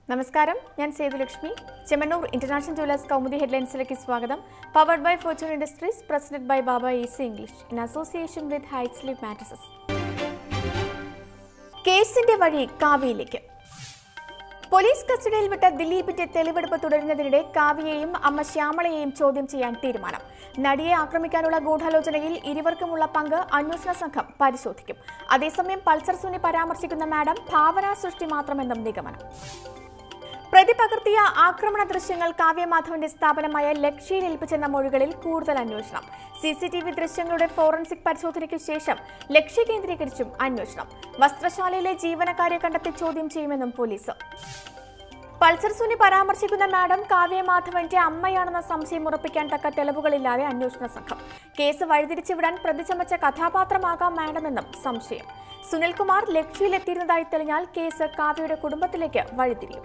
നമസ്കാരം ഞാൻ Sethulakshmi Chemmanur International Jewellers Kaumudi ഹെഡ്ലൈൻസിലേക്ക് സ്വാഗതം powered by Fortune Industries presented by Baba Easy English in association with Highsleep Mattresses കേസിന്റെ വഴി കാവ്യയിലേക്ക് പോലീസ് കസ്റ്റഡിയിൽ വിട്ട ദിലീപിന്റെ തെളിവെടുപ്പ് തുടരുന്നതിനിടെ കാവ്യയെയും അമ്മ ശ്യാമളയെയും ചോദ്യം ചെയ്യാൻ തീരുമാനം നടിയെ ആക്രമിക്കാനുള്ള ഗൂഢാലോചനയിൽ ഇരുവർക്കുമുള്ള പങ്ക് അന്വേഷണ സംഘം പരിശോധിക്കും അതേസമയം പൾസർ സുനി പരാമർശിക്കുന്ന മാഡം ഭാവനാ സൃഷ്ടി മാത്രമെന്നും നിഗമനം പ്രതി പകർത്തിയ ആക്രമണ ദൃശ്യങ്ങൾ കാവ്യമാധവന്റെ സ്ഥാപനമായ ലക്ഷ്യയിൽ ഏൽപ്പിച്ചെന്ന മൊഴികളിൽ കൂടുതൽ അന്വേഷണം സി സി ടി വി ദൃശ്യങ്ങളുടെ ഫോറൻസിക് പരിശോധനയ്ക്കു ശേഷം ലക്ഷ്യ കേന്ദ്രീകരിച്ചും അന്വേഷണം വസ്ത്രശാലയിലെ ജീവനക്കാരെ കണ്ടെത്തി ചോദ്യം ചെയ്യുമെന്നും പോലീസ് പൾസർ സുനി പരാമർശിക്കുന്ന മാഡം കാവ്യമാധവന്റെ അമ്മയാണെന്ന സംശയം ഉറപ്പിക്കാൻ തക്ക തെളിവുകളില്ലാതെ അന്വേഷണ സംഘം കേസ് വഴിതിരിച്ചുവിടാൻ പ്രതിചമച്ച കഥാപാത്രമാകാം മാഡമെന്നും സംശയം സുനിൽകുമാർ ലക്ഷ്യയിലെത്തിയിരുന്നതായി തെളിഞ്ഞാൽ കേസ് കാവ്യയുടെ കുടുംബത്തിലേക്ക് വഴിതിരിയും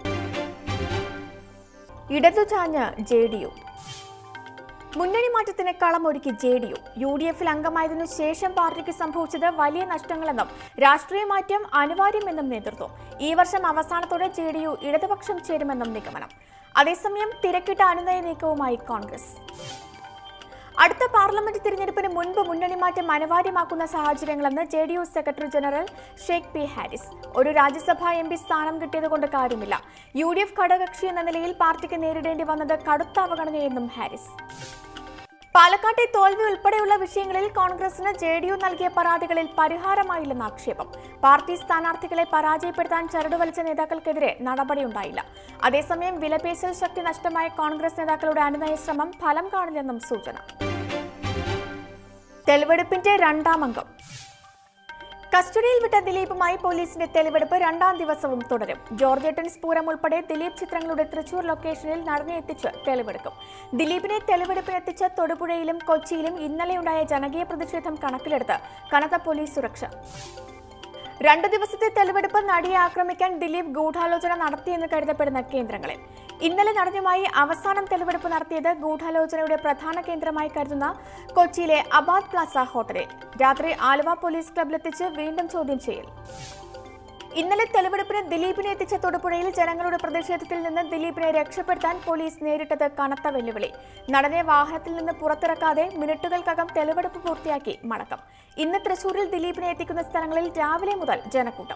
ഇടതുചാഞ്ഞ് ജെ ഡി യു മുന്നണി മാറ്റത്തിന് കളമൊരുക്കി J D U U D എഫിൽ അംഗമായതിനു ശേഷം പാർട്ടിക്ക് സംഭവിച്ചത് വലിയ നഷ്ടങ്ങളെന്നും രാഷ്ട്രീയ മാറ്റം അനിവാര്യമെന്നും നേതൃത്വം ഈ വർഷം അവസാനത്തോടെ ജെ ഡി യു ഇടതുപക്ഷം ചേരുമെന്നും നിഗമനം അതേസമയം തിരക്കിട്ട അനുനയ നീക്കവുമായി കോൺഗ്രസ് അടുത്ത പാർലമെന്റ് തിരഞ്ഞെടുപ്പിന് മുൻപ് മുന്നണി മാറ്റം അനിവാര്യമാക്കുന്ന സാഹചര്യങ്ങളെന്ന് J D U secretary general Sheikh P Haris ഒരു രാജ്യസഭാ എം പി സ്ഥാനം കിട്ടിയതുകൊണ്ട് കാര്യമില്ല യു ഡി എഫ് ഘടകകക്ഷി എന്ന നിലയിൽ പാർട്ടിക്ക് നേരിടേണ്ടി വന്നത് കടുത്ത അവഗണനയെന്നും ഹാരിസ് പാലക്കാട്ടെ തോൽവി ഉൾപ്പെടെയുള്ള വിഷയങ്ങളിൽ കോൺഗ്രസിന് ജെ ഡി യു നൽകിയ പരാതികളിൽ പരിഹാരമായില്ലെന്ന് ആക്ഷേപം പാർട്ടി സ്ഥാനാർത്ഥികളെ പരാജയപ്പെടുത്താൻ ചരടുവലിച്ച നേതാക്കൾക്കെതിരെ നടപടിയുണ്ടായില്ല അതേസമയം വിലപേശൽ ശക്തി നഷ്ടമായ കോൺഗ്രസ് നേതാക്കളുടെ അനുനയ ശ്രമം ഫലം കാണില്ലെന്നും സൂചന തെളിവെടുപ്പിന്റെ രണ്ടാം അംഗം കസ്റ്റഡിയിൽ വിട്ട ദിലീപുമായി പോലീസിന്റെ തെളിവെടുപ്പ് രണ്ടാം ദിവസവും തുടരും ജോർജേട്ടൻ സ്ഫൂരം ഉൾപ്പെടെ ദിലീപ് ചിത്രങ്ങളുടെ തൃശൂർ ലൊക്കേഷനിൽ നടനെ എത്തിച്ച് തെളിവെടുക്കും ദിലീപിനെ തെളിവെടുപ്പിനെത്തിച്ച തൊടുപുഴയിലും കൊച്ചിയിലും ഇന്നലെയുണ്ടായ ജനകീയ പ്രതിഷേധം കണക്കിലെടുത്ത് കനത്ത പോലീസ് സുരക്ഷ രണ്ടു ദിവസത്തെ തെളിവെടുപ്പ് നടിയെ ആക്രമിക്കാൻ ദിലീപ് ഗൂഢാലോചന നടത്തിയെന്ന് കരുതപ്പെടുന്ന കേന്ദ്രങ്ങളിൽ ഇന്നലെ നടനുമായി അവസാനം തെളിവെടുപ്പ് നടത്തിയത് ഗൂഢാലോചനയുടെ പ്രധാന കേന്ദ്രമായി കരുതുന്ന കൊച്ചിയിലെ അബാദ് പ്ലാസ ഹോട്ടലിൽ രാത്രി ആലുവ പോലീസ് ക്ലബിലെത്തിച്ച് വീണ്ടും ചോദ്യം ചെയ്യൽ ഇന്നലെ തെളിവെടുപ്പിന് ദിലീപിനെ എത്തിച്ച തൊടുപുഴയിൽ ജനങ്ങളുടെ പ്രതിഷേധത്തിൽ നിന്ന് ദിലീപിനെ രക്ഷപ്പെടുത്താൻ പോലീസ് നേരിട്ടത് കനത്ത വെല്ലുവിളി നടനെ വാഹനത്തിൽ നിന്ന് പുറത്തിറക്കാതെ മിനിറ്റുകൾക്കകം തെളിവെടുപ്പ് പൂർത്തിയാക്കി മടക്കം ഇന്ന് തൃശൂരിൽ ദിലീപിനെ എത്തിക്കുന്ന സ്ഥലങ്ങളിൽ രാവിലെ മുതൽ ജനക്കൂട്ടം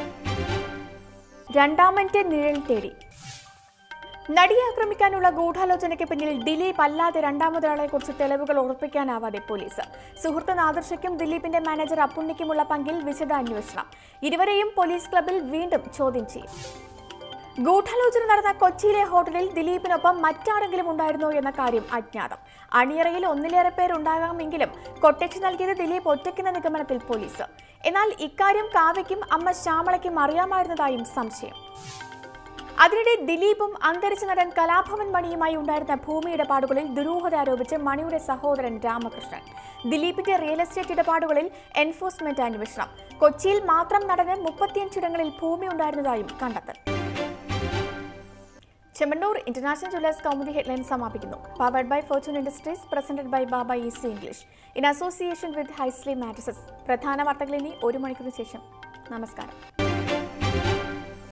രണ്ടാമന്റെ നിഴൽ തേടി നടിയെ ആക്രമിക്കാനുള്ള ഗൂഢാലോചനയ്ക്ക് പിന്നിൽ ദിലീപ് അല്ലാതെ രണ്ടാമതൊരാളെ കുറിച്ച് തെളിവുകൾ ഉറപ്പിക്കാനാവാതെ പോലീസ് സുഹൃത്ത് നാദർഷയ്ക്കും ദിലീപിന്റെ മാനേജർ അപ്പുണ്ണിക്കുമുള്ള പങ്കിൽ വിശദ അന്വേഷണം ഇരുവരെയും പോലീസ് ക്ലബിൽ വീണ്ടും ചോദ്യം ചെയ്യും ഗൂഢാലോചന നടന്ന കൊച്ചിയിലെ ഹോട്ടലിൽ ദിലീപിനൊപ്പം മറ്റാരെങ്കിലും ഉണ്ടായിരുന്നോ എന്ന കാര്യം അജ്ഞാതം അണിയറയിൽ ഒന്നിലേറെ പേരുണ്ടാകാമെങ്കിലും കൊട്ടേഷൻ നൽകിയത് ദിലീപ് ഒറ്റയ്ക്കെന്ന നിഗമനത്തിൽ പോലീസ് എന്നാൽ ഇക്കാര്യം കാവ്യയ്ക്കും അമ്മ ശ്യാമളയ്ക്കും അറിയാമായിരുന്നതായും സംശയം അതിനിടെ ദിലീപും അന്തരിച്ച നടൻ കലാഭവൻ മണിയുമായി ഉണ്ടായിരുന്ന ഭൂമി ഇടപാടുകളിൽ ദുരൂഹത ആരോപിച്ച് മണിയുടെ സഹോദരൻ രാമകൃഷ്ണൻ ദിലീപിന്റെ റിയൽ എസ്റ്റേറ്റ് ഇടപാടുകളിൽ എൻഫോഴ്സ്മെന്റ് അന്വേഷണം കൊച്ചിയിൽ മാത്രം നടന്ന് മുപ്പത്തിയഞ്ചിടങ്ങളിൽ ഭൂമി ഉണ്ടായിരുന്നതായും കണ്ടെത്തൽ Chemmanur International Jewellers Kaumudi headline സമാപിക്കുന്നു powered by Fortune Industries presented by Baba Easy English in association with Highsleep Mattresses പ്രധാന വാർത്തകൾ ഇനി ഒരു മണിക്കൂറിന് ശേഷം നമസ്കാരം